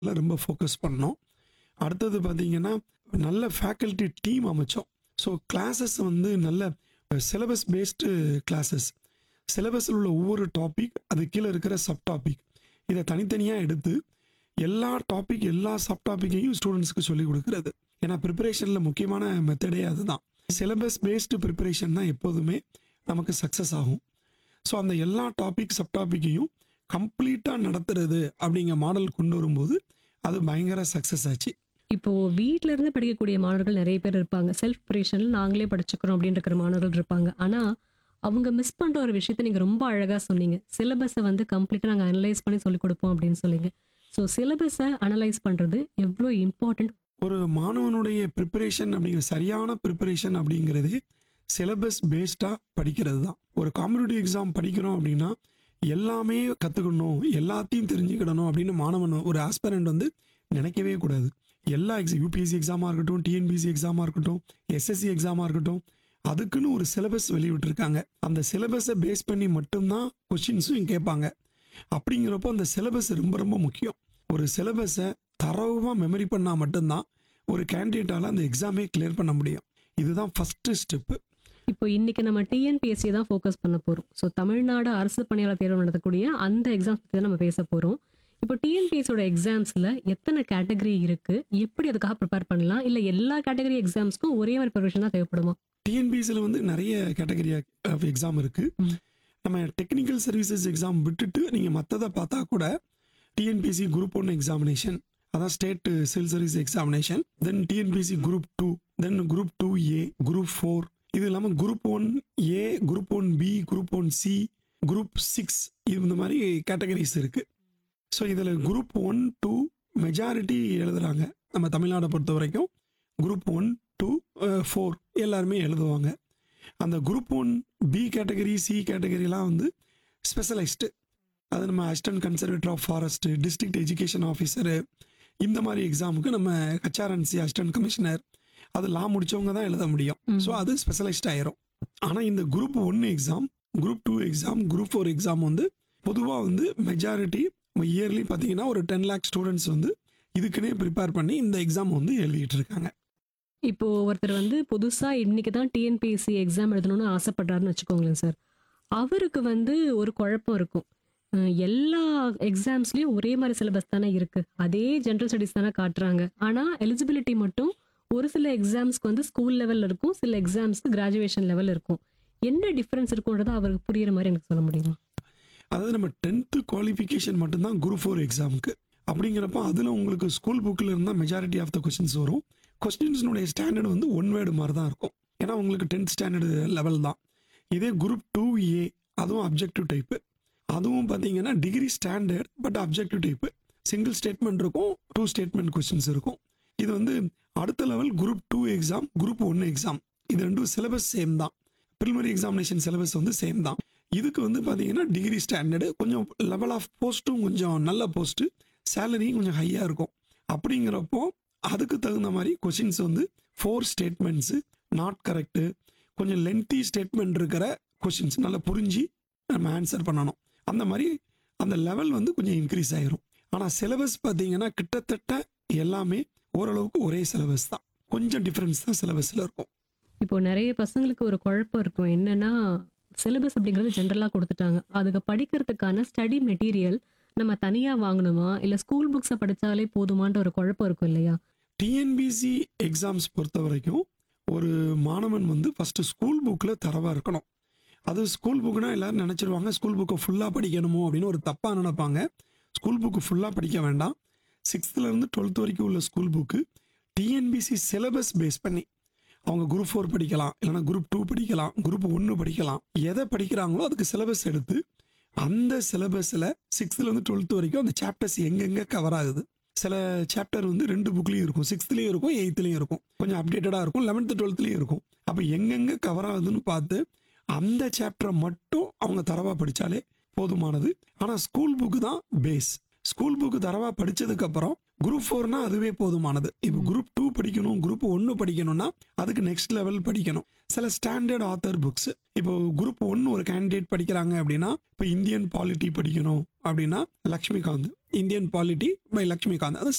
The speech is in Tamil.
எல்லாம் ரொம்ப ஃபோக்கஸ் பண்ணோம் அடுத்தது பார்த்தீங்கன்னா நல்ல ஃபேக்கல்ட்டி டீம் அமைச்சோம் ஸோ கிளாஸஸ் வந்து நல்ல சிலபஸ் பேஸ்டு கிளாஸஸ் சிலபஸில் உள்ள ஒவ்வொரு டாபிக் அது கீழே இருக்கிற சப் டாபிக் இதை தனித்தனியாக எடுத்து எல்லா டாபிக் எல்லா சப் டாப்பிக்கையும் ஸ்டூடெண்ட்ஸ்க்கு சொல்லிக் கொடுக்குறது ஏன்னா ப்ரிப்பரேஷனில் முக்கியமான மெத்தடே அதுதான் சிலபஸ் பேஸ்டு ப்ரிப்பரேஷன் தான் எப்போதுமே நமக்கு சக்ஸஸ் ஆகும் ஸோ அந்த எல்லா டாபிக் சப் டாப்பிக்கையும் கம்ப்ளீட்டாக நடத்துறது அப்படிங்கிற மாடல் கொண்டு வரும்போது அது பயங்கர சக்ஸஸ் ஆச்சு இப்போ வீட்ல இருந்து படிக்கக்கூடிய மாணவர்கள் நிறைய பேர் இருப்பாங்க செல்ஃப் ப்ரிப்பரேஷன்ல நாங்களே படிச்சுக்கிறோம் அப்படின்னு இருக்கிற மாணவர்கள் இருப்பாங்க ஆனா அவங்க மிஸ் பண்ற ஒரு விஷயத்த நீங்க ரொம்ப அழகா சொன்னீங்க சிலபஸை வந்து கம்ப்ளீட்டா நாங்க அனலைஸ் பண்ணி சொல்லிக் கொடுப்போம் அப்படின்னு சொல்லிங்க ஸோ சிலபஸை அனலைஸ் பண்றது எவ்வளோ இம்பார்ட்டன்ட் ஒரு மாணவனுடைய ப்ரிப்பரேஷன் அப்படிங்கிற சரியான ப்ரிப்பரேஷன் அப்படிங்கிறது சிலபஸ் பேஸ்டாக படிக்கிறது தான் ஒரு காம்படிட்டிவ் எக்ஸாம் படிக்கிறோம் அப்படின்னா எல்லாமே கற்றுக்கணும் எல்லாத்தையும் தெரிஞ்சுக்கிடணும் அப்படின்னு மாணவன் ஒரு ஆஸ்பரண்ட் வந்து நினைக்கவே கூடாது எல்லா எக்ஸாம் யூபிஎஸ்சி எக்ஸாமாக இருக்கட்டும் டிஎன்பிசி எக்ஸாமாக இருக்கட்டும் எஸ்எஸ்சி எக்ஸாமாக இருக்கட்டும் அதுக்குன்னு ஒரு சிலபஸ் வெளியிட்டிருக்காங்க அந்த சிலபஸை பேஸ் பண்ணி மட்டும்தான் கொஷின்ஸும் கேட்பாங்க அப்படிங்கிறப்போ அந்த சிலபஸ் ரொம்ப ரொம்ப முக்கியம் ஒரு சிலபஸை தரவாக மெமரி பண்ணால் மட்டும்தான் ஒரு கேண்டிடேட்டால் அந்த எக்ஸாமே கிளியர் பண்ண முடியும் இதுதான் ஃபஸ்ட்டு ஸ்டெப்பு இப்போ இன்னைக்கு நம்ம டிஎன்பிஎஸ்சி தான் ஃபோக்கஸ் பண்ண போறோம் ஸோ தமிழ்நாடு அரசு பணியாளர் தேர்வு நடத்தக்கூடிய அந்த எக்ஸாம்ஸ் பற்றி தான் நம்ம பேச போறோம் இப்போ டிஎன்பிஎஸ்சியோட எக்ஸாம்ஸ்ல எத்தனை கேட்டகரி இருக்கு எப்படி அதுக்காக ப்ரிப்பேர் பண்ணலாம் இல்ல எல்லா கேட்டகரி எக்ஸாம்ஸ்க்கும் ஒரே மாதிரி ப்ரிப்பரேஷன் தான் தேவைப்படுமா டிஎன்பிஎஸ்சியில் வந்து நிறைய கேட்டகரி ஆஃப் எக்ஸாம் இருக்குது ம். நம்ம டெக்னிக்கல் சர்வீசஸ் எக்ஸாம் விட்டுட்டு நீங்கள் மற்றதை பார்த்தா கூட டிஎன்பிஎஸ்சி குரூப் ஒன் எக்ஸாமினேஷன் அதான் state civil service examination then TNPSC group two then group two A group four இது இல்லாமல் group one A group one B group one C group six இந்த மாதிரி கேட்டகரிஸ் இருக்குது ஸோ இதில் குரூப் ஒன் டூ மெஜாரிட்டி எழுதுறாங்க நம்ம தமிழ்நாடை பொறுத்த வரைக்கும் குரூப் ஒன் டூ ஃபோர் எல்லாருமே எழுதுவாங்க அந்த group one B category C கேட்டகரிலாம் வந்து ஸ்பெஷலைஸ்டு அது நம்ம assistant conservator of forest district education officer இந்த மாதிரி எக்ஸாமுக்கு நம்ம ஹெச்ஆர்என்சி அசிஸ்டன்ட் கமிஷனர் அது லா முடிச்சவங்க தான் எழுத முடியும் ம். ஸோ அது ஸ்பெஷலைஸ்ட் ஆயிரும் ஆனால் இந்த group one exam group two exam group four exam வந்து பொதுவாக வந்து மெஜாரிட்டி இயர்லி பார்த்தீங்கன்னா ஒரு டென் லேக் ஸ்டூடெண்ட்ஸ் வந்து இதுக்குன்னே ப்ரிப்பேர் பண்ணி இந்த எக்ஸாம் வந்து எழுதிட்டு இருக்காங்க இப்போ ஒருத்தர் வந்து புதுசா இன்னைக்கு தான் டிஎன்பிஎஸ்சி எக்ஸாம் எழுதணும்னு ஆசைப்படுறாருன்னு வச்சுக்கோங்களேன் சார் அவருக்கு வந்து ஒரு குழப்பம் இருக்கும் அஹ் எல்லா எக்ஸாம்ஸ்லயும் ஒரே மாதிரி சிலபஸ் தானே இருக்கு அதே ஜென்ரல் ஸ்டடிஸ் தானே காட்டுறாங்க ஆனா எலிஜிபிலிட்டி மட்டும் ஒரு சில எக்ஸாம்ஸ்க்கு வந்து ஸ்கூல் லெவல்ல இருக்கும் சில எக்ஸாம்ஸ்க்கு கிராஜுவேஷன் லெவல் இருக்கும் என்ன டிஃபரன்ஸ் இருக்கும்ன்றத அவருக்கு புரியுற மாதிரி எனக்கு சொல்ல முடியுமா அதாவது நம்ம டென்த்து குவாலிஃபிகேஷன் மட்டும்தான் குரூப் ஃபோர் எக்ஸாமுக்கு அப்படிங்கிறப்ப அதில் உங்களுக்கு ஸ்கூல் புக்கில் இருந்தால் மெஜாரிட்டி ஆஃப் த கொஸ்டின்ஸ் வரும் கொஸ்டின்ஸ்னுடைய ஸ்டாண்டர்ட் வந்து ஒன் வேர்டு மாதிரி தான் இருக்கும் ஏன்னா உங்களுக்கு டென்த் ஸ்டாண்டர்டு லெவல் தான் இதே குரூப் டூ ஏ அதுவும் அப்ஜெக்டிவ் டைப்பு அதுவும் பார்த்தீங்கன்னா degree standard but objective type single statement இருக்கும் டூ ஸ்டேட்மெண்ட் கொஸ்டின்ஸ் இருக்கும் இது வந்து அடுத்த level group two exam group one exam இது ரெண்டும் சிலபஸ் சேம் தான் ப்ரிலிமரி எக்ஸாமினேஷன் சிலபஸ் வந்து சேம் தான் இதுக்கு வந்து பார்த்தீங்கன்னா டிகிரி ஸ்டாண்டர்டு கொஞ்சம் லெவல் ஆஃப் போஸ்ட்டும் கொஞ்சம் நல்ல போஸ்ட்டு சேலரியும் கொஞ்சம் ஹையாக இருக்கும் அப்படிங்கிறப்போ அதுக்கு தகுந்த மாதிரி கொஷின்ஸ் வந்து ஃபோர் ஸ்டேட்மெண்ட்ஸு நாட் கரெக்டு கொஞ்சம் லென்த்தி ஸ்டேட்மெண்ட் இருக்கிற கொஷின்ஸ் நல்லா புரிஞ்சு நம்ம ஆன்சர் பண்ணணும் அந்த மாதிரி அந்த லெவல் வந்து கொஞ்சம் இன்க்ரீஸ் ஆயிரும் ஆனால் சிலபஸ் பார்த்தீங்கன்னா கிட்டத்தட்ட எல்லாமே ஓரளவுக்கு ஒரே சிலபஸ் தான் கொஞ்சம் டிஃப்ரென்ஸ் தான் சிலபஸில் இருக்கும் இப்போ நிறைய பசங்களுக்கு ஒரு குழப்பம் இருக்கும் என்னன்னா சிலபஸ் அப்படிங்கிறது ஜென்ரலாக கொடுத்துட்டாங்க அதுக்கு படிக்கிறதுக்கான ஸ்டடி மெட்டீரியல் நம்ம தனியாக வாங்கணுமா இல்லை ஸ்கூல் புக்ஸை படித்தாலே போதுமான்ற ஒரு குழப்பம் இருக்கும் இல்லையா டிஎன்பிசி எக்ஸாம்ஸ் பொறுத்த வரைக்கும் ஒரு மாணவன் வந்து ஃபஸ்ட்டு ஸ்கூல் புக்கில் தரவாக இருக்கணும் அது ஸ்கூல் புக்குனா எல்லாரும் நினச்சிருவாங்க ஸ்கூல் புக்கை ஃபுல்லாக படிக்கணுமோ அப்படின்னு ஒரு தப்பாக நினைப்பாங்க ஸ்கூல் புக்கு ஃபுல்லாக படிக்க வேண்டாம் சிக்ஸ்த்துலேருந்து டுவெல்த் வரைக்கும் உள்ள school book TNPSC syllabus base பண்ணி அவங்க குரூப் ஃபோர் படிக்கலாம் இல்லைனா குரூப் டூ படிக்கலாம் குரூப் ஒன்று படிக்கலாம் எதை படிக்கிறாங்களோ அதுக்கு சிலபஸ் எடுத்து அந்த சிலபஸில் சிக்ஸ்த்துலேருந்து டுவெல்த் வரைக்கும் அந்த சாப்டர்ஸ் எங்கெங்கே கவர் ஆகுது சில சாப்டர் வந்து ரெண்டு புக்லேயும் இருக்கும் சிக்ஸ்த்லேயும் இருக்கும் எயித்துலேயும் இருக்கும் கொஞ்சம் அப்டேட்டடாக இருக்கும் லெவன்த்து டுவெல்த்லேயும் இருக்கும் அப்போ எங்கெங்கே கவர் ஆகுதுன்னு பார்த்து அந்த சாப்டரை மட்டும் அவங்க தரவாக படித்தாலே போதுமானது ஆனால் ஸ்கூல் புக்கு தான் பேஸ் ஸ்கூல் புக்கு தரவாக படித்ததுக்கப்புறம் குரூப் ஃபோர்னா அதுவே போதுமானது இப்போ குரூப் டூ படிக்கணும் குரூப் ஒன்று படிக்கணும்னா அதுக்கு நெக்ஸ்ட் லெவல் படிக்கணும் சில ஸ்டாண்டர்ட் ஆத்தர் புக்ஸ் இப்போ குரூப் ஒன்று ஒரு கேண்டிடேட் படிக்கிறாங்க அப்படின்னா இப்போ இந்தியன் பாலிட்டி படிக்கணும் அப்படின்னா Laxmikanth Indian polity by Laxmikanth அது